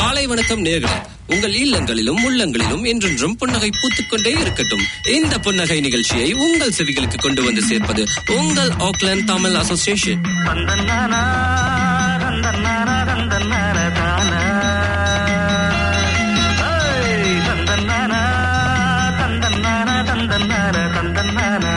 காலை வணக்கம் நேர்களே உங்கள் இல்லங்களிலும் உள்ளங்களிலும் என்றென்றும் புன்னகை பூத்துக்கொண்டே இருக்கட்டும் இந்த புன்னகை நிகழ்ச்சியை உங்கள் செவிகளுக்கு கொண்டு வந்து சேர்ப்பது உங்கள் ஆக்லாந்து தமிழ் அசோசியேஷன் தந்தன்னானா தந்தன்னானா தந்தன்னான தானா ஏய், தந்தன்னானா தந்தன்னானா தந்தன்னான தந்தன்னானா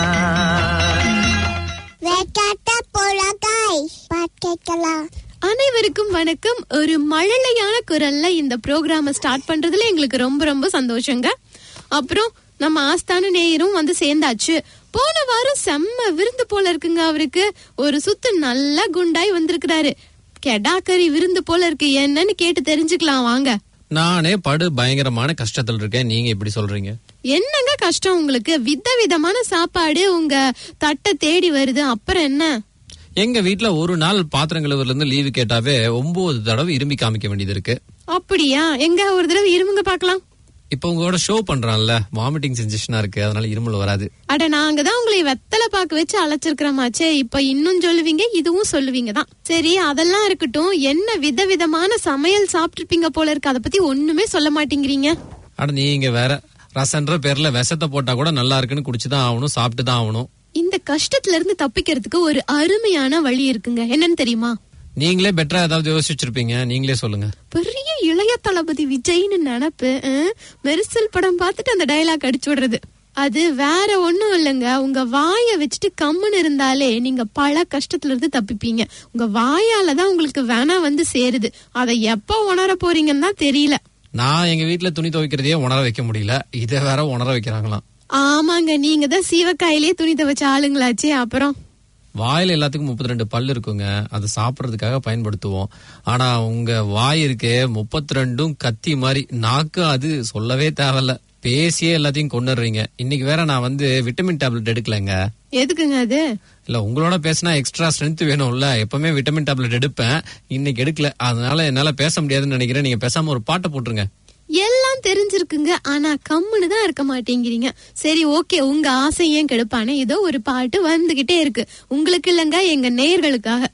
வேட்டாட்ட போலகாய் பாட் கேட்கலாம் அனைவருக்கும் வணக்கம் ஒரு மழலையான குரல்ல இந்த ப்ரோக்ராம ஸ்டார்ட் பண்றதுல எங்களுக்கு ரொம்ப ரொம்ப சந்தோஷங்க அப்புறம் நம்ம ஆஸ்தான நேயரும் வந்து சேர்ந்தாச்சு போன வாரம் செம்ம விருந்து போல இருக்குங்க அவருக்கு ஒரு சுத்து நல்லா குண்டாய் வந்திருக்கிறாரு கெடாக்கறி விருந்து போல இருக்கு என்னன்னு கேட்டு தெரிஞ்சுக்கலாம் வாங்க நானே படு பயங்கரமான கஷ்டத்துல இருக்கேன் நீங்க இப்படி சொல்றீங்க என்னங்க கஷ்டம் உங்களுக்கு வித விதமான சாப்பாடு உங்க தட்டை தேடி வருது அப்புறம் என்ன எங்க வீட்ல ஒரு நாள் பாத்திரம் கழுவுல இருந்து லீவு கேட்டாவே ஒன்பது தடவை இரும்பி காமிக்க வேண்டியது இருக்கு அப்படியா எங்க ஒரு தடவை இருமுங்க பார்க்கலாம் இப்ப உங்களோட ஷோ பண்றான்ல வாமிட்டிங் சென்சேஷனா இருக்கு அதனால இருமல் வராது அட நாங்க தான் உங்களை வெத்தலை பாக்கு வச்சு அழைச்சிருக்கிறோமாச்சே இப்ப இன்னும் சொல்லுவீங்க இதுவும் சொல்லுவீங்க தான் சரி அதெல்லாம் இருக்கட்டும் என்ன விதவிதமான சமையல் சாப்பிட்டிருப்பீங்க போல இருக்கு அதை பத்தி ஒண்ணுமே சொல்ல மாட்டேங்கிறீங்க அட நீங்க வேற ரசன்ற பேர்ல விஷத்தை போட்டா கூட நல்லா இருக்குன்னு குடிச்சுதான் ஆகணும் சாப்பிட்டு தான் ஆகணும் இந்த கஷ்டத்துல இருந்து தப்பிக்கிறதுக்கு ஒரு அருமையான வழி இருக்குங்க என்னன்னு தெரியுமா நீங்களே பெட்டரா ஏதாவது யோசிச்சிருப்பீங்க நீங்களே சொல்லுங்க பெரிய இளைய தளபதி விஜய்னு நினப்பு அஹ், மெர்சல் படம் பார்த்துட்டு அந்த டயலாக் அடிச்சு விடுறது அது வேற ஒண்ணும் இல்லைங்க உங்க வாயை வச்சுட்டு கம்முன்னு இருந்தாலே நீங்க பல கஷ்டத்துல இருந்து தப்பிப்பீங்க உங்க வாயால தான் உங்களுக்கு வேணா வந்து சேருது அதை எப்ப உணர போறீங்கன்னு தான் தெரியல நான் எங்க வீட்ல துணி துவைக்கிறதையே உணர வைக்க முடியல இதை வேற உணர வைக்கிறாங்களாம் ஆமாங்க நீங்க தான் சீவக்காயிலேயே துணி துவைச்ச ஆளுங்களாச்சே அப்புறம் வாயில எல்லாத்துக்கும் முப்பத்தி ரெண்டு பல் இருக்குங்க அதை சாப்பிடுறதுக்காக பயன்படுத்துவோம் ஆனா உங்க வாய் இருக்கே முப்பத்தி ரெண்டும் கத்தி மாதிரி நாக்கு அது சொல்லவே தேவையில்ல பேசியே எல்லாத்தையும் கொண்டுடுறீங்க இன்னைக்கு வேற நான் வந்து விட்டமின் டேப்லெட் எடுக்கலைங்க எதுக்குங்க அது இல்ல உங்களோட பேசினா எக்ஸ்ட்ரா ஸ்ட்ரென்த் வேணும்ல எப்பவுமே விட்டமின் டேப்லெட் எடுப்பேன் இன்னைக்கு எடுக்கல அதனால என்னால பேச முடியாதுன்னு நினைக்கிறேன் நீங்க பேசாம ஒரு பாட்டை போட்டுருங்க எல்லாம் தெரிஞ்சிருக்குங்க ஆனா கம்முன்னு தான் இருக்க மாட்டேங்கிறீங்க சரி ஓகே உங்க ஆசை ஏன் கெடுப்பானே ஏதோ ஒரு பாட்டு வந்துகிட்டே இருக்கு உங்களுக்கு இல்லங்க எங்க நேயர்களுக்காக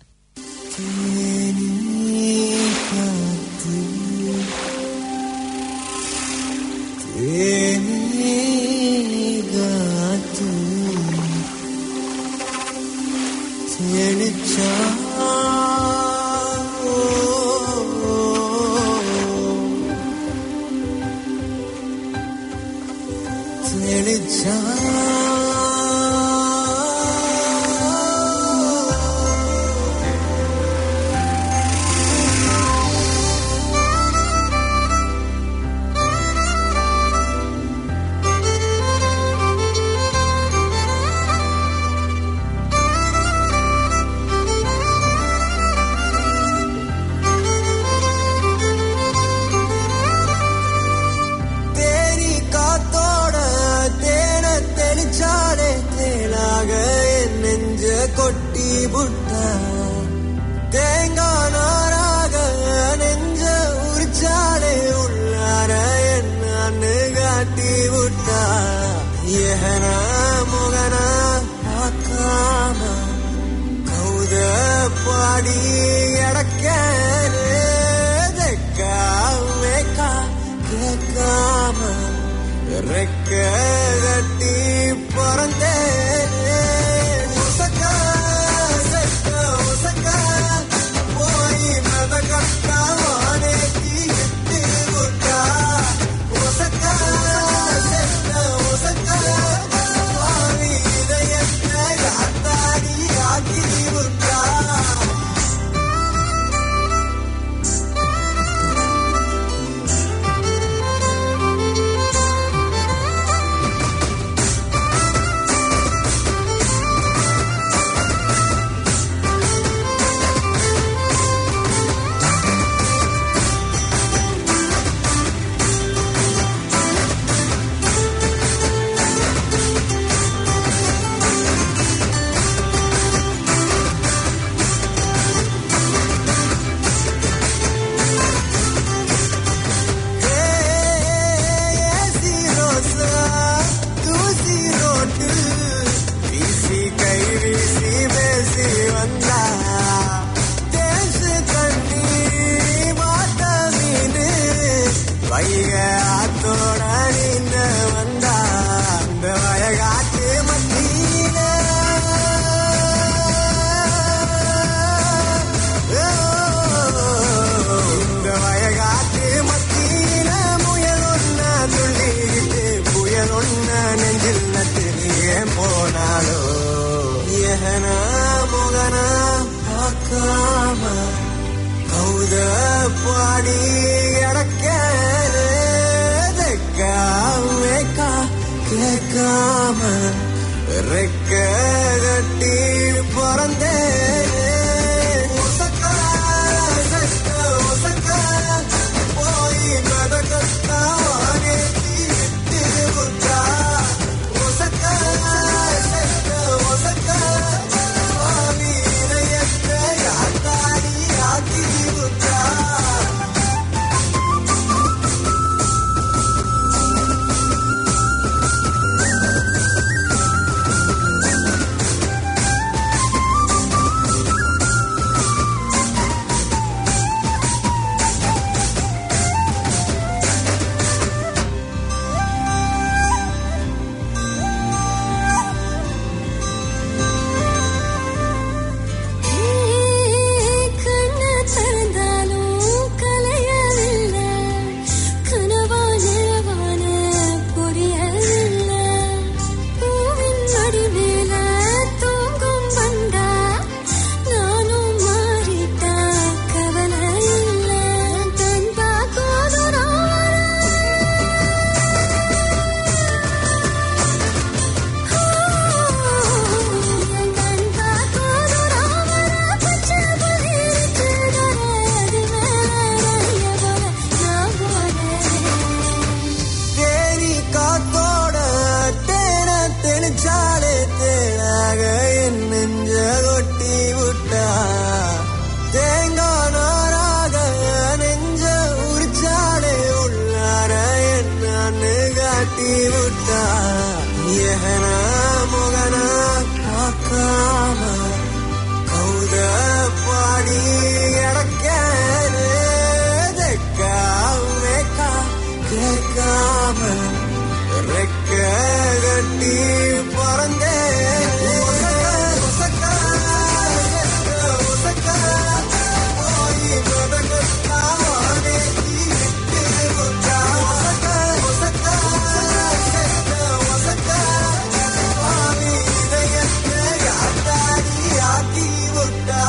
தேனி காத்தோட தேன தெளிச்சாலே தேனாக என் நெஞ்ச கொட்டி புட்டா தேங்காய் நாராக நெஞ்ச உரிச்சாலே உள்ளார என்னன்னு காட்டி விட்டா ஏன முகன பார்க்காம கௌத பாடி எடக்க மேக்கா கேட்காம ரெக்க கட்டி பிறந்தேன் உசக்கா, செக்க உசக்கா, போய் மத கட்டா வானேத்தி இட்டு விட்டா. உசக்கா, செக்க உசக்கா, பாவி இதயத்தை யாத்தாடி ஆக்கி விட்டா கௌத பாடி கிடக்கா கேட்காம ரெக்க கட்டி பிறந்தேன் ஒசக்கா, சக்க, ஒசக்கா, போய் மெதக்கத்தா வானேத்தி விட்டு புத்தா. ஒசக்கா, சக்க, ஒசக்கா, சுவாமி இதயத்தை யாத்தாடி ஆக்கி புத்தா. கண்ணு திறந்தாலும் கலையவில்லை கனவா நிலவான புரியவில்லை பூவின் வடிவேல தூங்கும் வந்தா நானும் மாறிட்டா கவலை இல்லை தன்பா தேனி காத்தோட தேன தெளிச்சாலே தேனாக என் நெஞ்ச கொட்டி விட்டா தேங்காய் நாராக நெஞ்ச உரிச்சாலே உள்ளார என்னன்னு காட்டி விட்டா ஏகனா முகனா பார்க்காம கௌத பாடி கிடக்கா கேட்காம ரெக்க கட்டி பறந்தேன் ஒசக்கா, ஒசக்கா, போய் மெதக்கத்தா வானேத்தி விட்டு புத்தா. ஒசக்கா, ஒசக்கா, ஒசக்கா, சுவாமி இதயத்தை யாத்தாடி ஆக்கி விட்டா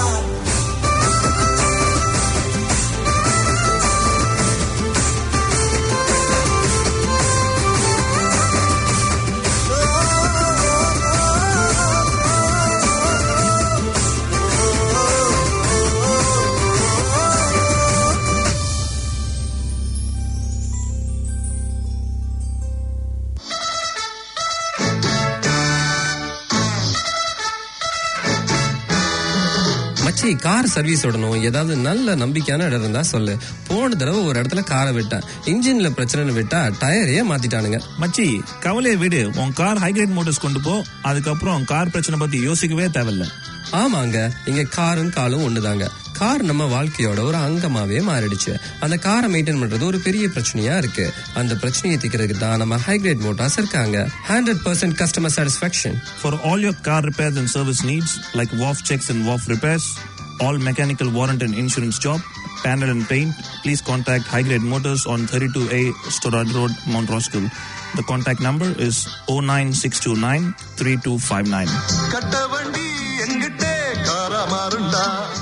மச்சி கார் சர்வீஸ் விடணும் ஏதாவது நல்ல நம்பிக்கையான இடம் இருந்தா சொல்லு போன தடவை ஒரு இடத்துல காரை விட்டேன் இன்ஜின்ல பிரச்சனைன்னு விட்டா டயரையே மாத்திட்டானுங்க மச்சி கவலையை விடு உன் கார் ஹைகிரேட் மோட்டர்ஸ் கொண்டு போ அதுக்கப்புறம் கார் பிரச்சனை பத்தி யோசிக்கவே தேவையில்ல ஆமாங்க இங்க காரும் காலும் ஒண்ணுதாங்க கார் நம்ம வாழ்க்கையோட ஒரு அங்கமாவே மாறிடுச்சு அந்த காரை மெயின்டைன் பண்றது ஒரு பெரிய பிரச்சனையா இருக்கு அந்த பிரச்சனையை தீர்க்கிறதுக்கு தான் நம்ம ஹைகிரேட் மோட்டார்ஸ் இருக்காங்க hundred percent customer satisfaction For all your car repairs and service needs, like WAF checks and WAF repairs, all mechanical warrant and insurance job, panel and paint, please contact High Grade Motors on 32A Storad Road, Mount Roskill. The contact number is 09629 3259. கட்ட வண்டி எங்கிட்டே காரா மாறுண்டா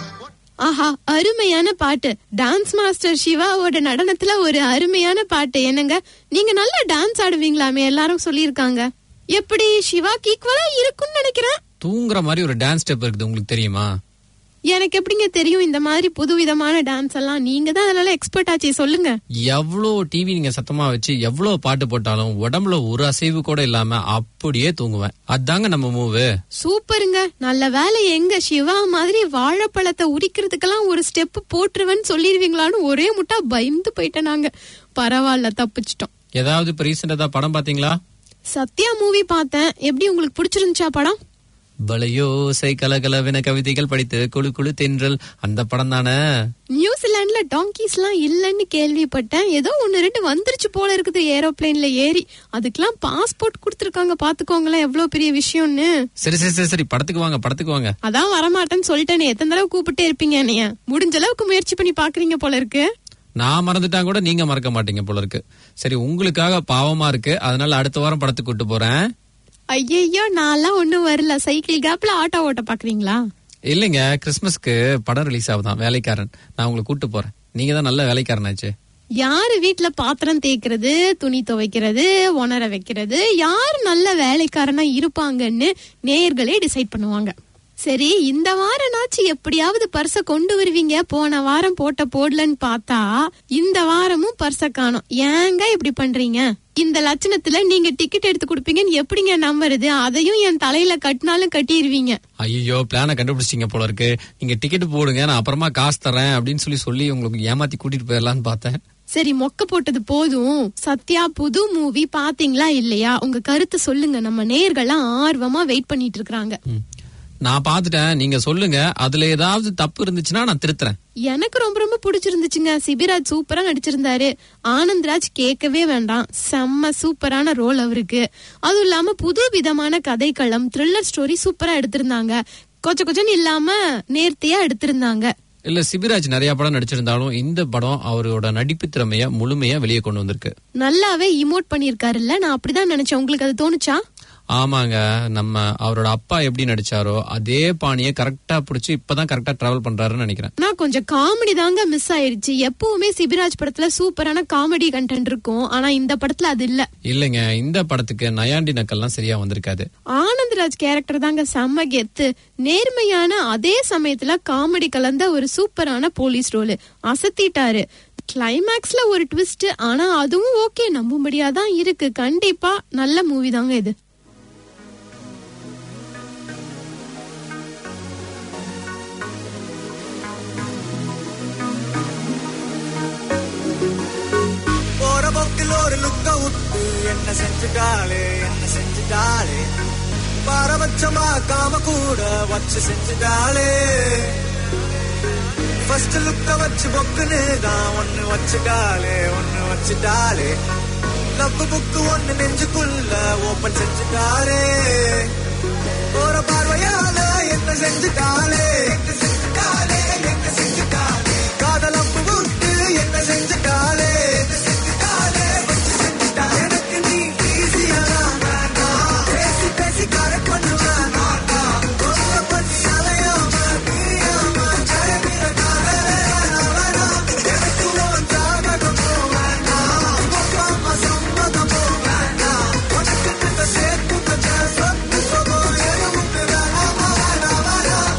ஆஹா அருமையான பாட்டு dance master சிவாவோட நடனத்துல ஒரு அருமையான பாட்டு என்னங்க நீங்க நல்லா டான்ஸ் ஆடுவீங்களாமே எல்லாரும் சொல்லியிருக்காங்க எப்படி சிவாக்கு ஈக்குவலா இருக்கும்னு நினைக்கிறேன் தூங்குற மாதிரி ஒரு டான்ஸ் ஸ்டெப் இருக்குது உங்களுக்கு தெரியுமா எனக்கு எப்படிங்க தெரியும் இந்த மாதிரி புதுவிதமான டான்ஸ் எல்லாம் நீங்க தான் அதனால எக்ஸ்பர்ட் ஆச்சே சொல்லுங்க எவ்வளோ டிவி நீங்க சத்தமா வச்சு எவ்வளோ பாட்டு போட்டாலும் உடம்புல ஒரு அசைவு கூட இல்லாம அப்படியே தூங்குவேன் அதாங்க நம்ம மூவு சூப்பருங்க நல்ல வேலை எங்க சிவா மாதிரி வாழைப்பழத்தை உரிக்கிறதுக்கெல்லாம் ஒரு ஸ்டெப் போட்டுருவேன்னு சொல்லிடுவீங்களான்னு ஒரே முட்டா பயந்து போயிட்டேன் நாங்க பரவாயில்ல தப்பிச்சிட்டோம் ஏதாவது இப்ப ரீசெண்டா ஏதாவது படம் பாத்தீங்களா சத்யா மூவி பார்த்தேன் எப்படி உங்களுக்கு பிடிச்சிருந்துச்சா படம் வளையோசை கலகலவென கவிதைகள் படித்து குழு குழு தென்றல் அந்த படம் தானே நியூசிலாந்துல டாங்கிஸ் எல்லாம் இல்லன்னு கேள்விப்பட்டேன் ஏதோ ஒன்னு ரெண்டு வந்துருச்சு போல இருக்குது ஏரோப்ளேன்ல ஏறி அதுக்கெல்லாம் பாஸ்போர்ட் கொடுத்துருக்காங்க பாத்துக்கோங்களேன் எவ்வளவு பெரிய விஷயம்னு சரி சரி சரி சரி படத்துக்கு வாங்க படத்துக்கு வாங்க அதான் வரமாட்டேன்னு சொல்லிட்டேனே எத்தனை தடவை கூப்பிட்டே இருப்பீங்க என்னைய முடிஞ்ச அளவுக்கு முயற்சி பண்ணி பாக்குறீங்க போல இருக்கு நான் மறந்துட்டா கூட நீங்க மறக்க மாட்டீங்க போல இருக்கு சரி உங்களுக்காக பாவமா இருக்கு அதனால அடுத்த வாரம் படத்துக்கு கூட்டு போறேன் ஐயையோ நான்லாம் ஒண்ணும் வரல சைக்கிள் கேப்ல ஆட்டோ ஓட்ட பாக்குறீங்களா இல்லைங்க கிறிஸ்மஸ்க்கு படம் ரிலீஸ் ஆகுதான் வேலைக்காரன் நான் உங்களை கூட்டு போறேன் நீங்க தான் நல்ல வேலைக்காரனாச்சே யாரு வீட்ல பாத்திரம் தேய்க்கிறது துணி துவைக்கிறது உணர வைக்கிறது யார் நல்ல வேலைக்காரனா இருப்பாங்கன்னு நேயர்களே டிசைட் பண்ணுவாங்க சரி இந்த வாரம்னாச்சு எப்படியாவது பர்ஸ கொண்டு வருவீங்க போன வாரம் போட்ட போடலன்னு பார்த்தா இந்த வாரமும் பர்ஸ காணோம் ஏங்க இப்படி பண்றீங்க இந்த லட்சணத்துல நீங்க டிக்கெட் எடுத்து கொடுப்பீங்கன்னு எப்படிங்க நம்புறது அதையும் என் தலையில கட்டினாலும் கட்டிடுவீங்க ஐயோ பிளானை கண்டுபிடிச்சிங்க போல இருக்கு நீங்க டிக்கெட் போடுங்க நான் அப்புறமா காசு தரேன் அப்படின்னு சொல்லி சொல்லி உங்களுக்கு ஏமாத்தி கூட்டிட்டு போயிடலான்னு பார்த்தேன் சரி மொக்க போட்டது போதும் சத்யா புது மூவி பாத்தீங்களா இல்லையா உங்க கருத்தை சொல்லுங்க நம்ம நேர்கள்லாம் ஆர்வமா வெயிட் பண்ணிட்டு இருக்காங்க ம். நான் பார்த்துட்டேன் நீங்க சொல்லுங்க அதுல ஏதாவது தப்பு இருந்துச்சுன்னா நான் திருத்துறேன் எனக்கு ரொம்ப ரொம்ப பிடிச்சிருந்துச்சுங்க சிபிராஜ் சூப்பரா நடிச்சிருந்தாரு ஆனந்த்ராஜ் கேட்கவே வேண்டாம் செம்ம சூப்பரான ரோல் அவருக்கு அதுவும் இல்லாம புது விதமான கதைக்களம் த்ரில்லர் ஸ்டோரி சூப்பரா எடுத்திருந்தாங்க கொஞ்சம் கொஞ்சம் இல்லாம நேர்த்தியா எடுத்திருந்தாங்க இல்ல சிபிராஜ் நிறைய படம் நடிச்சிருந்தாலும் இந்த படம் அவரோட நடிப்பு திறமைய முழுமையா வெளியே கொண்டு வந்திருக்கு நல்லாவே இமோட் பண்ணிருக்காருல்ல நான் அப்படிதான் நினைச்சேன் உங்களுக்கு அது தோணுச்சா ஆமாங்க நம்ம அவரோட அப்பா எப்படி நடிச்சாரோ அதே பாணியை கரெக்டா புடிச்சு இப்பதான் கரெக்டா டிராவல் பண்றாருன்னு நினைக்கிறேன் ஆனா கொஞ்சம் காமெடி தாங்க மிஸ் ஆயிருச்சு எப்பவுமே சிபிராஜ் படத்துல சூப்பரான காமெடி கண்டென்ட் இருக்கும் ஆனா இந்த படத்துல அது இல்ல இல்லைங்க இந்த படத்துக்கு நயாண்டி நக்கல்லாம் சரியா வந்திருக்காது ஆனந்த்ராஜ் கேரக்டர் தாங்க செம்ம கெத்து நேர்மையான அதே சமயத்துல காமெடி கலந்த ஒரு சூப்பரான போலீஸ் ரோல் அசத்திட்டாரு கிளைமேக்ஸ்ல ஒரு ட்விஸ்ட் ஆனா அதுவும் ஓகே நம்பும்படியா தான் இருக்கு கண்டிப்பா நல்ல மூவி தாங்க இது போற போக்கில் ஒரு லுக்க விட்டு என்ன செஞ்சுட்டாளே என்ன செஞ்சுட்டாளே பாரபட்சமா காம கூட வச்சு செஞ்சுட்டாளே ஃபர்ஸ்ட் லுக்க வச்சு பொக்குன்னு தான் ஒண்ணு வச்சுட்டாளே ஒண்ணு வச்சுட்டாளே லவ் புக்கு ஒண்ணு நெஞ்சுக்குள்ள ஓபன் செஞ்சுட்டாளே போற பார்வையால என்ன செஞ்சுட்டாளே என்ன செஞ்சுட்டாளே என்ன செஞ்சுட்டாளே காதலப்பு விட்டு என்ன செஞ்சுட்டாளே என்ன செஞ்சுட்டாளே வச்சு செஞ்சுட்டாளே எனக்கு நீ ஈஸியா பேசி பேசி கரெக்ட் பண்ணுவேன் கொல்ல பண்ணி அலையாம பிரியாம ஜெயமிர காதலே வேணாம் எனக்கு உன் ஜாதகம் வேண்டாம் அம்மா சம்மதம் வேண்டாம் உனக்கு இந்த சேர்த்து வச்ச சொத்து சுகம் எதுவும் வேணாம் வேணாம் வேணாம்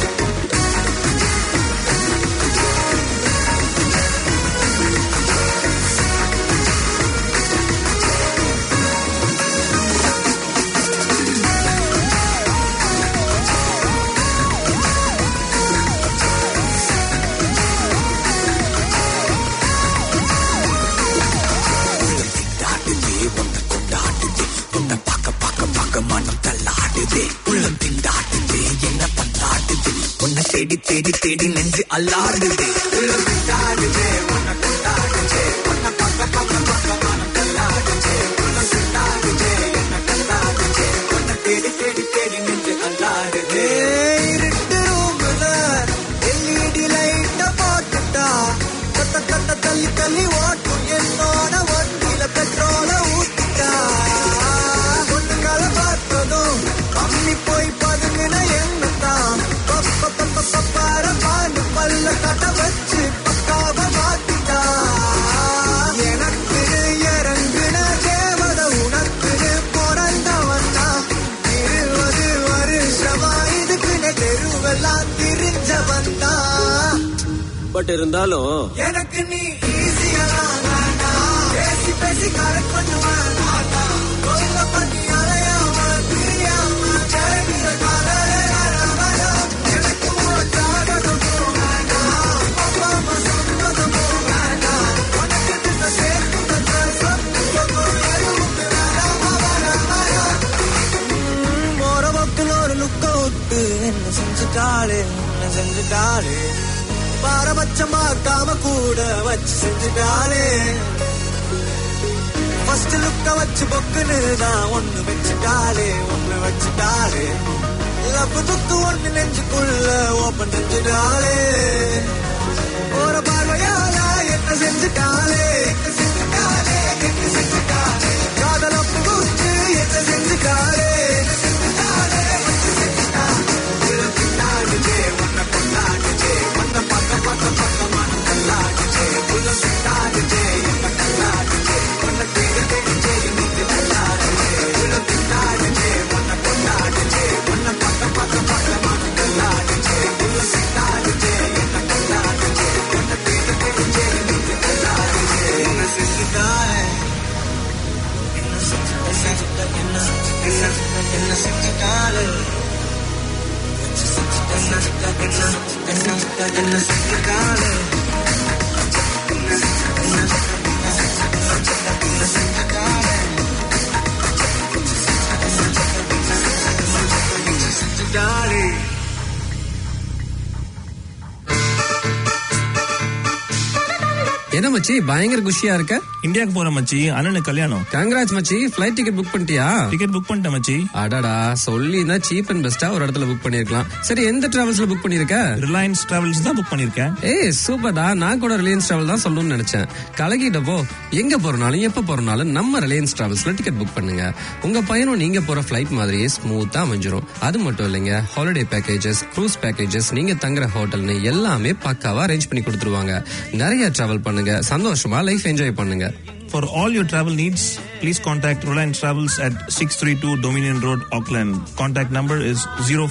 தேடி தேடி தேடி நெஞ்சு அல்லாடுதே உள்ளம் திண்டாடுதே உன்னை கொண்டாடுதே உன்னை பக்க பக்க பக்க மனம் தள்ளாடுதே உள்ளம் திண்டாடுதே என்னை கண்டாடுதே உன்னை தேடி தேடி தேடி நெஞ்சு அல்லாடுதே இருட்டு ரூம்ல எல்இடி லைட்ட போட்டுட்டா தட்ட தட்ட தள்ளி தள்ளி ஓட்டும் என்னோட வண்டியில பெட்ரோல ஊத்திட்டா பொண்ணுங்களை பார்த்ததும் அம்மி போய் பதுங்கின எண்ணத்தான் பப்ப பப்ப பப்பார பாண்டு பல்ல கட்ட வச்சு பக்காவ மாத்திட்டா எனக்கு இறங்குன தேவத உனக்கு பிறந்தவன் தான் இருபது வருஷமா இதுக்குன்னு தெருவெல்லாம் திரிஞ்சவன் தான் பட் இருந்தாலும் எனக்கு நீ ஈஸியா பேசி பேசி கரெக்ட் பண்ணுவேன் கொல்ல பண்ணி அலையாம பிரியாம ஜெயமிர காதலே வேணாம் வேணாம் எனக்கு உன் ஜாதகம் வேண்டாம் அப்பா அம்மா சம்மதம் வேண்டாம் உனக்கு இந்த சேர்த்து வச்ச சொத்து சுகம் எதுவும் வேணாம் வேணாம் வேணாம் ம், போற போக்கில் ஒரு லுக்க விட்டு என்ன செஞ்சுட்டாளே என்ன செஞ்சுட்டாளே பாரபட்சமா காம கூட வச்சு செஞ்சுட்டாளே ஃபர்ஸ்ட் லுக்க வச்சு பொக்குன்னு தான் ஒண்ணு வச்சுட்டாளே ஒண்ணு வச்சுட்டாளே லவ் புக்கு ஒண்ணு நெஞ்சுக்குள்ள ஓபன் செஞ்சுட்டாளே ஒரு பார்வையால என்ன செஞ்சுட்டாளே என்ன செஞ்சுட்டாளே என்ன செஞ்சுட்டாளே காதல் அப்பு குத்து என்ன செஞ்சுட்டாளே என்ன செஞ்சுட்டாளே வச்சு செஞ்சுட்டாளே உள்ளம் பின்னாடுதே கண்ண செஞ்சுக்காலே Darling. என்ன மச்சி பயங்கர குஷியா இருக்க இந்தியாவுக்கு போற மச்சி அண்ணனுக்கு கல்யாணம் கங்கராஜ் மச்சி ஃபிளைட் டிக்கெட் புக் பண்ணிட்டியா டிக்கெட் புக் பண்ணிட்டேன் மச்சி அடடா சொல்லி தான் சீப் அண்ட் பெஸ்டா ஒரு இடத்துல புக் பண்ணிருக்கலாம் சரி எந்த டிராவல்ஸ்ல புக் பண்ணிருக்க ரிலையன்ஸ் டிராவல்ஸ் தான் புக் பண்ணிருக்கேன் ஏய் சூப்பர்டா நான் கூட ரிலையன்ஸ் டிராவல் தான் சொல்லணும்னு நினைச்சேன் கலகிட்டப்போ எங்க போறனாலும் எப்ப போறனாலும் நம்ம ரிலையன்ஸ் டிராவல்ஸ்ல டிக்கெட் புக் பண்ணுங்க உங்க பயணம் நீங்க போற ஃபிளைட் மாதிரியே ஸ்மூத்தா அமைஞ்சிரும் அது மட்டும் இல்லைங்க ஹாலிடே பேக்கேஜஸ் க்ரூஸ் பேக்கேஜஸ் நீங்க தங்குற ஹோட்டல்னு எல்லாமே பக்காவா அரேஞ்ச் பண்ணி கொடுத்துருவாங்க நிறைய டிராவல் பண்ணுங்க சந்தோஷமா லைஃப் என்ஜாய் பண்ணுங்க For all your travel needs, please contact Reliance Travels at 632 Dominion Road, Auckland. Contact number is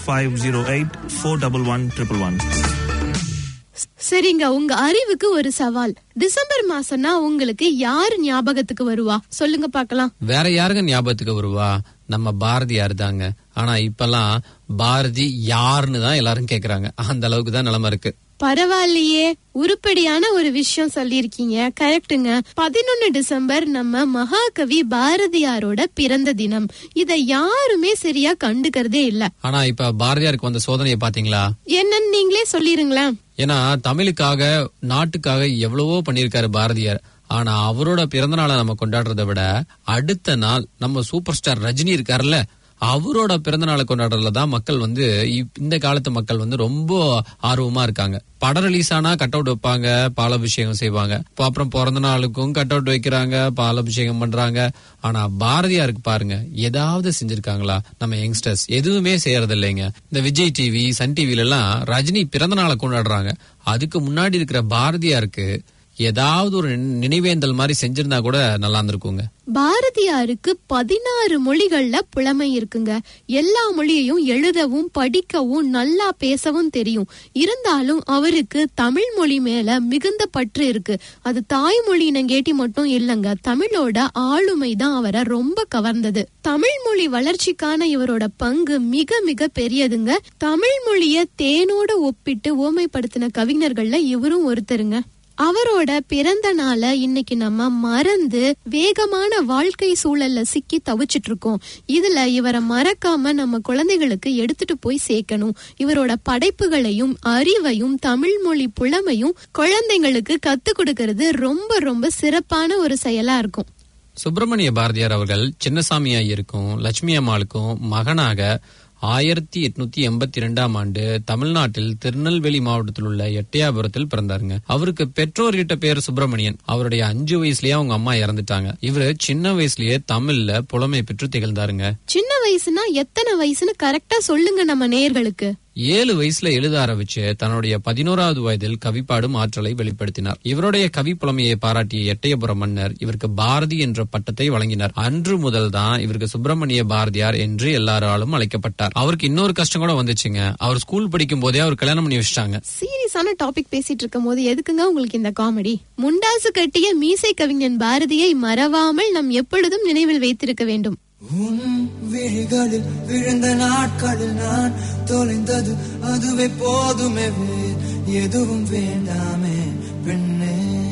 0508 411 111. சரிங்க உங்க அறிவுக்கு ஒரு சவால் டிசம்பர் மாசம்னா உங்களுக்கு யாரு ஞாபகத்துக்கு வருவா சொல்லுங்க பார்க்கலாம் வேற யாருங்க ஞாபகத்துக்கு வருவா நம்ம பாரதியார் தாங்க ஆனா இப்பெல்லாம் பாரதி யாருன்னு தான் எல்லாரும் கேக்குறாங்க அந்த அளவுக்கு தான் நிலைமை இருக்கு பரவாயில்லையே உருப்படியான ஒரு விஷயம் சொல்லியிருக்கீங்க கரெக்ட்டுங்க பதினொன்னு டிசம்பர் நம்ம மகாகவி பாரதியாரோட பிறந்த தினம் இத யாருமே சரியா கண்டுக்கிறதே இல்ல ஆனா இப்ப பாரதியாருக்கு வந்த சோதனையை பாத்தீங்களா என்னன்னு நீங்களே சொல்லிருங்களேன் ஏன்னா தமிழுக்காக நாட்டுக்காக எவ்வளவோ பண்ணியிருக்காரு பாரதியார் ஆனா அவரோட பிறந்த நாளை நம்ம கொண்டாடுறதை விட அடுத்த நாள் நம்ம சூப்பர் ஸ்டார் ரஜினி இருக்காருல்ல அவரோட பிறந்த நாளை கொண்டாடுறதுல தான் மக்கள் வந்து இப்- இந்த காலத்து மக்கள் வந்து ரொம்ப ஆர்வமா இருக்காங்க படம் ரிலீஸ் ஆனா கட் அவுட் வைப்பாங்க பாலாபிஷேகம் செய்வாங்க இப்போ அப்புறம் பிறந்த நாளுக்கும் கட் அவுட் வைக்கிறாங்க பாலாபிஷேகம் பண்றாங்க ஆனா பாரதியாருக்கு பாருங்க ஏதாவது செஞ்சிருக்காங்களா நம்ம யங்ஸ்டர்ஸ் எதுவுமே செய்யறது இல்லைங்க இந்த விஜய் டிவி சன் டிவில எல்லாம் ரஜினி பிறந்த நாளை கொண்டாடுறாங்க அதுக்கு முன்னாடி இருக்கிற பாரதியாருக்கு ஏதாவது ஒரு நினை- நினைவேந்தல் மாதிரி செஞ்சிருந்தா கூட நல்லா இருந்திருக்குங்க பாரதியாருக்கு பதினாறு மொழிகள்ல புலமை இருக்குங்க எல்லா மொழியையும் எழுதவும் படிக்கவும் நல்லா பேசவும் தெரியும் இருந்தாலும் அவருக்கு தமிழ் மொழி மேல மிகுந்த பற்று இருக்கு அது தாய்மொழியினங்கேட்டி மட்டும் இல்லங்க தமிழோட ஆளுமை தான் அவரை ரொம்ப கவர்ந்தது தமிழ் மொழி வளர்ச்சிக்கான இவரோட பங்கு மிக மிக பெரியதுங்க தமிழ் மொழிய தேனோட ஒப்பிட்டு ஓமைப்படுத்தின கவிஞர்கள்ல இவரும் ஒருத்தருங்க அவரோட பிறந்த நாளை இன்னைக்கு நம்ம மறந்து வேகமான வாழ்க்கை சூழல்ல சிக்கி தவிச்சிட்டு இருக்கோம் இதுல இவரை மறக்காம நம்ம குழந்தைகளுக்கு எடுத்துட்டு போய் சேர்க்கணும் இவரோட படைப்புகளையும் அறிவையும் தமிழ் மொழி புலமையும் குழந்தைங்களுக்கு கத்து கொடுக்கறது ரொம்ப ரொம்ப சிறப்பான ஒரு செயலா இருக்கும் சுப்பிரமணிய பாரதியார் அவர்கள் சின்னசாமி ஐயருக்கும் லட்சுமி அம்மாளுக்கும் மகனாக ஆயிரத்தி எட்நூத்தி எண்பத்தி ரெண்டாம் ஆண்டு தமிழ்நாட்டில் திருநெல்வேலி மாவட்டத்தில் உள்ள எட்டயாபுரத்தில் பிறந்தாருங்க அவருக்கு பெற்றோர் இட்ட பேர் சுப்பிரமணியன் அவருடைய அஞ்சு வயசுலயே அவங்க அம்மா இறந்துட்டாங்க இவரு சின்ன வயசுலயே தமிழ்ல புலமை பெற்று திகழ்ந்தாருங்க சின்ன வயசுனா எத்தனை வயசுன்னு கரெக்டா சொல்லுங்க நம்ம நேயர்களுக்கு ஏழு வயசுல எழுத ஆரம்பிச்சு தன்னுடைய பதினோராவது வயதில் கவிப்பாடும் ஆற்றலை வெளிப்படுத்தினார் இவருடைய கவி புலமையை பாராட்டிய எட்டயபுரம் மன்னர் இவருக்கு பாரதி என்ற பட்டத்தை வழங்கினார் அன்று முதல் தான் இவருக்கு சுப்பிரமணிய பாரதியார் என்று எல்லாராலும் அழைக்கப்பட்டார் அவருக்கு இன்னொரு கஷ்டம் கூட வந்துச்சுங்க அவர் ஸ்கூல் படிக்கும் போதே அவர் கல்யாணம் பண்ணி வச்சிட்டாங்க சீரியஸான டாபிக் பேசிட்டு இருக்கும் போது எதுக்குங்க உங்களுக்கு இந்த காமெடி முண்டாசு கட்டிய மீசை கவிஞன் பாரதியை மறவாமல் நாம் எப்பொழுதும் நினைவில் வைத்திருக்க வேண்டும் உன் விழிகளில் விழுந்த நாட்களில் நான் தொலைந்தது அதுவே போதுமே வேறு எதுவும் வேண்டாமே பெண்ணே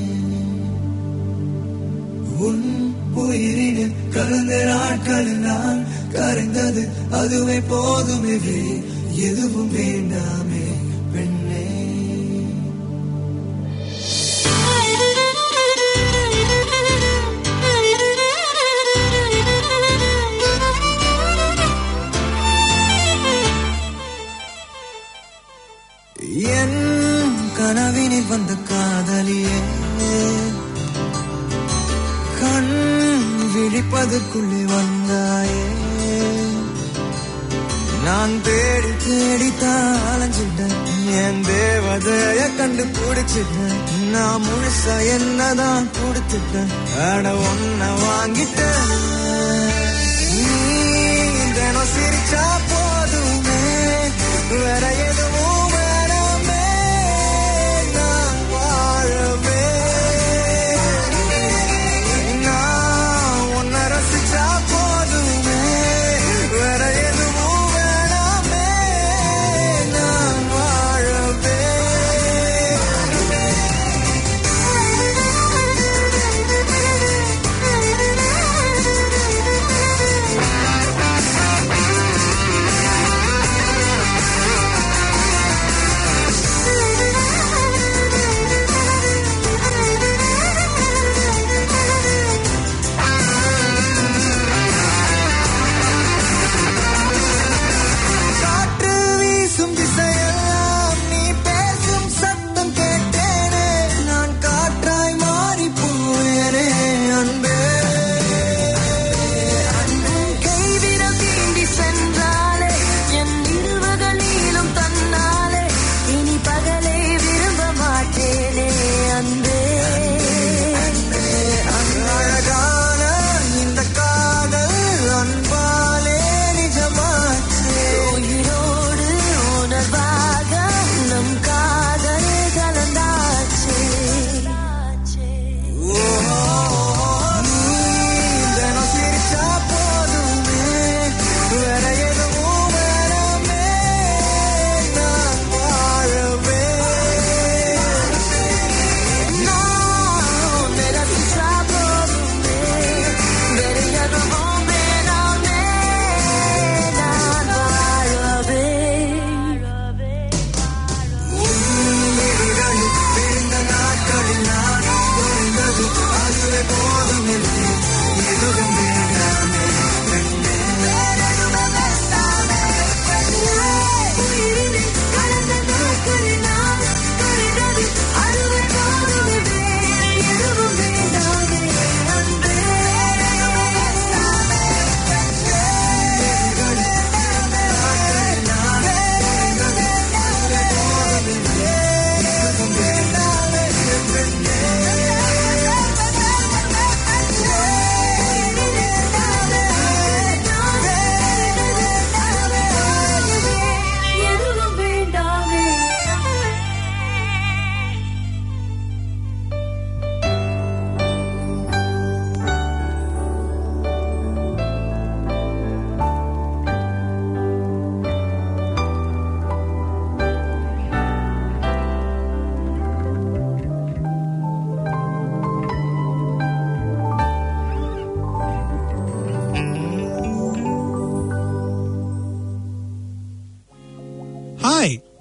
உன் உயிரினில் கலந்த நாட்களில் நான் கரைந்தது அதுவே போதுமே வேறு எதுவும் வேண்டாமே பெண்ணே என் கனவினில் வந்த காதலியே கண் விழிப்பதற்குள்ளே வந்தாயே நான் தேடி தேடி அலைஞ்சிட்டேன் என் தேவதைய கண்டு பிடிச்சிட்டேன் நான் முழுசா என்னதான் கொடுத்துட்டேன் அட ஒன்ன வாங்கிட்டேன் நீ தினம் சிரிச்சா போதுமே வேற எதுவும் வேணாமே நான் வாழவே நான் உன்னை ரசிச்சா போதுமே வேற எதுவும் வேணாமே நான் வாழவே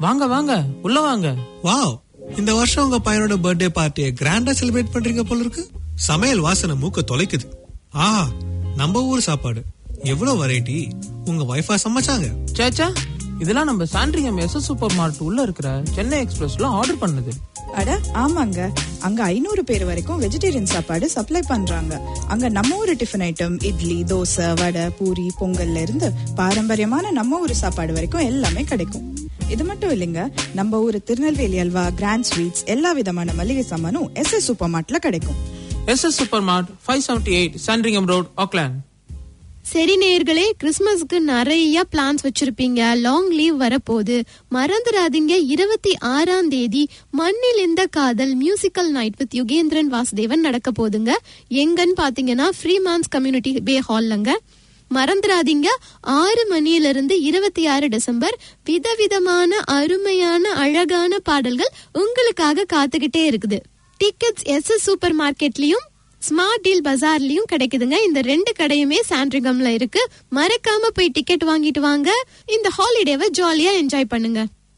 வாங்க வாங்க உள்ள வாங்க வாவ் இந்த வருஷம் உங்க பையனோட பர்த்டே பார்ட்டியை கிராண்டா செலிப்ரேட் பண்றீங்க போல இருக்கு சமையல் வாசனை மூக்க தொலைக்குது ஆஹா நம்ம ஊர் சாப்பாடு எவ்வளவு வெரைட்டி உங்க வைஃபா சமைச்சாங்க சேச்சா இதெல்லாம் நம்ம சாண்ட்ரியம் எஸ் சூப்பர் மார்ட் உள்ள இருக்கிற சென்னை எக்ஸ்பிரஸ்ல ஆர்டர் பண்ணது அட ஆமாங்க அங்க ஐநூறு பேர் வரைக்கும் வெஜிடேரியன் சாப்பாடு சப்ளை பண்றாங்க அங்க நம்ம ஊரு டிஃபன் ஐட்டம் இட்லி தோசை வடை பூரி பொங்கல்ல இருந்து பாரம்பரியமான நம்ம ஊரு சாப்பாடு வரைக்கும் எல்லாமே கிடைக்கும் இது மட்டும் இல்லைங்க நம்ம ஊரு திருநெல்வேலி அல்வா கிராண்ட் ஸ்வீட்ஸ் எல்லா விதமான மளிகை சாமானும் எஸ் எஸ் சூப்பர் மார்ட்ல கிடைக்கும் S S super mart five seventy eight Sandringham road Auckland சரி நேயர்களே கிறிஸ்மஸ்க்கு நிறைய பிளான்ஸ் வச்சிருப்பீங்க லாங் லீவ் வரப்போகுது மறந்துடாதீங்க இருபத்தி ஆறாம் தேதி மண்ணில் இந்த காதல் musical night with Yugendran Vasudevan நடக்க போகுதுங்க எங்கன்னு பாத்தீங்கன்னா ஃப்ரீமான்ஸ் கம்யூனிட்டி பே ஹால்லங்க மறந்துடாதீங்க ஆறு மணியில இருந்து இருபத்தி ஆறு டிசம்பர் விதவிதமான அருமையான அழகான பாடல்கள் உங்களுக்காக காத்துக்கிட்டே இருக்குது டிக்கெட்ஸ் எஸ் எஸ் சூப்பர் மார்க்கெட்லயும் ஸ்மார்ட் டீல் பஜார்லயும் கிடைக்குதுங்க இந்த ரெண்டு கடையுமே சாண்ட்ரிகம்ல இருக்கு மறக்காம போய் டிக்கெட் வாங்கிட்டு வாங்க இந்த ஹாலிடேவை ஜாலியா என்ஜாய் பண்ணுங்க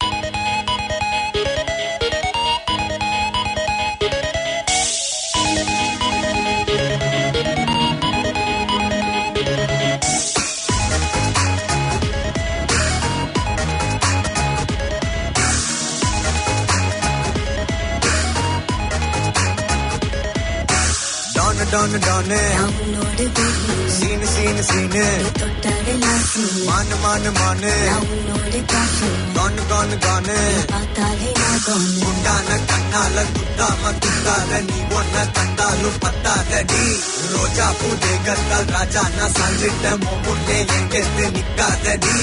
டான் டான் டானு சீனு சீனு சீனு மானு மானு மானு கானு கானு கானு குண்டான கண்ணால குத்தாம குத்தாத நீ ஒன்ன கண்டாலும் பத்தாதடி ரோஜா பூ தேகத்தால் ராஜா நான் சாஞ்சிட்ட முன்னே எங்கெத்து நிக்காதடி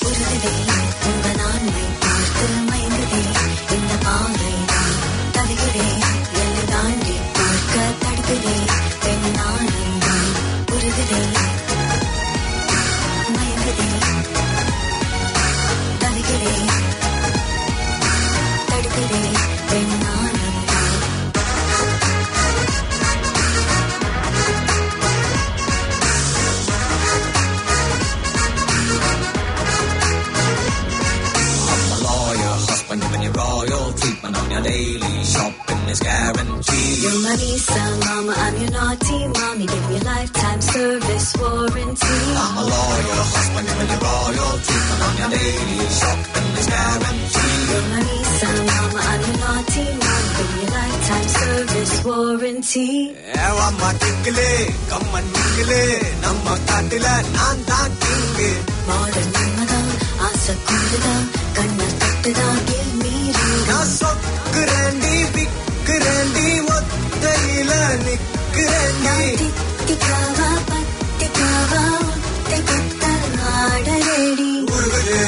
I'm a lawyer, husband giving you royal treatment on your daily shopping is guaranteed. You're my Lisa, mama, I'm your naughty mommy. Give me lifetime service warranty. I'm a lawyer, husband giving you royal treatment on your daily shopping is guaranteed. You're my Lisa, mama, I'm your naughty mommy. Give me lifetime service warranty. ஏவாம்மா டிங்கிலே கம்மன் மிங்கிலே நம்ம காட்டுல நான் தான் king model நம்மதான் ஆசை கூடுதான் கண்ணை தட்டுதான் give me ring. நான் சொக்குறேண்டி விக்குறேண்டி ஒத்தையில நிக்கிறேண்டி திக்காவா பத்திக்காவா ஒத்தை கொத்தல் ஆடலேடி உருகுது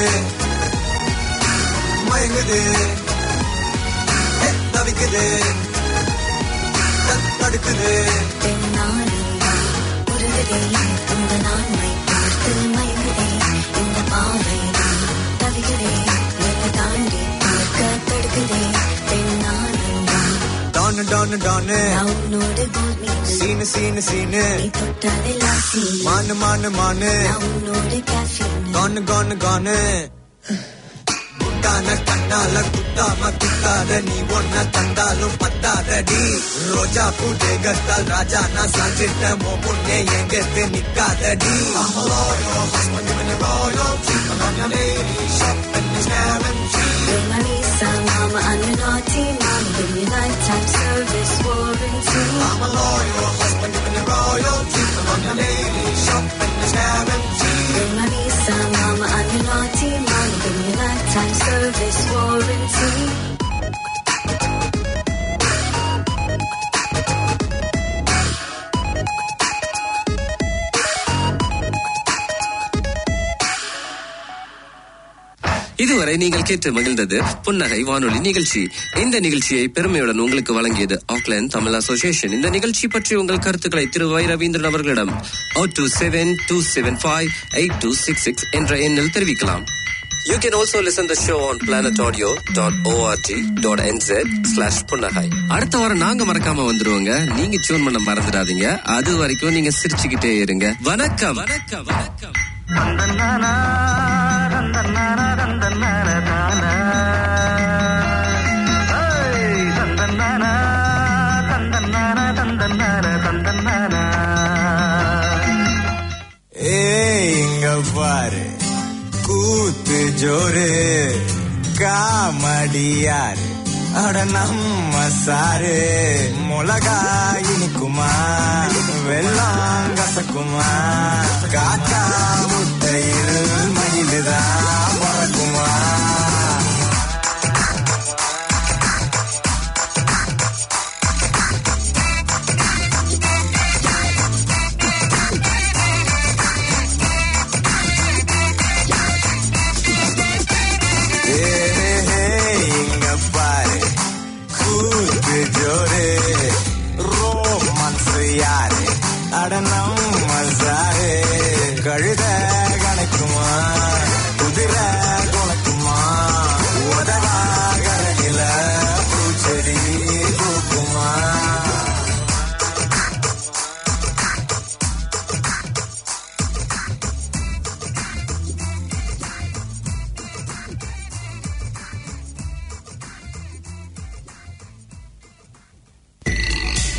மயங்குது ஏ, தவிக்குது தத் தடுக்குது உருகுதே உங்க நான்மை பார்த்து மயங்குதே இந்த பாவை தவிக்கிறே என்னை தாண்டி பார்க்க தடுக்குதே பெண்ணானந்தான் டானு டானு டானு நான் உன்னோடு கோல் மீது சீனு சீனு சீனு நீ தொட்டதெல்லாம் சீனு மானு மானு மானு நான் உன்னோடு caffeine. கானு கானு கானு குட்டான கண்ணால குத்தாம குத்தாத நீ ஒன்ன தந்தாலும் பத்தாதடி ரோஜா பூ தேகத்தால் ராஜா நான் சாஞ்சிட்ட முன்னே எங்கத்து நிக்காதடி I'm a loyal husband giving you royal treatment on your daily shopping is guaranteed. You're my Lisa, mama, I'm your naughty mom. Give me lifetime service warranty. I'm a loyal husband giving you royal treatment on your daily shopping is guaranteed. You're my Lisa, mama, I'm your naughty mom. Give me lifetime service warranty. இதுவரை நீங்கள் கேட்டு மகிழ்ந்தது புன்னகை வானொலி நிகழ்ச்சி இந்த நிகழ்ச்சியை பெருமையுடன் உங்களுக்கு வழங்கியது ஆக்லாந்து தமிழ் அசோசியேஷன் இந்த நிகழ்ச்சி பற்றி உங்கள் கருத்துக்களை திரு வை ரவீந்திரன் அவர்களிடம் O two seven two seven five eight two six six என்ற எண்ணில் தெரிவிக்கலாம் You can also listen the show on planetaudio.org.nz slash புன்னகை அடுத்த வாரம் நாங்க மறக்காம வந்துருவோங்க நீங்க டியூன் பண்ண மறந்துடாதீங்க அது வரைக்கும் நீங்க சிரிச்சுக்கிட்டே இருங்க வணக்கம் வணக்கம் வணக்கம் தந்தன்னானா தந்தன்னானா தந்தன்னானா தானா ஜோரு காமடியாரு அட நம்ம சாரு மிளகா இனிக்குமா வெள்ளம் கசக்குமா காக்கா முட்டையில் மயிலுதான்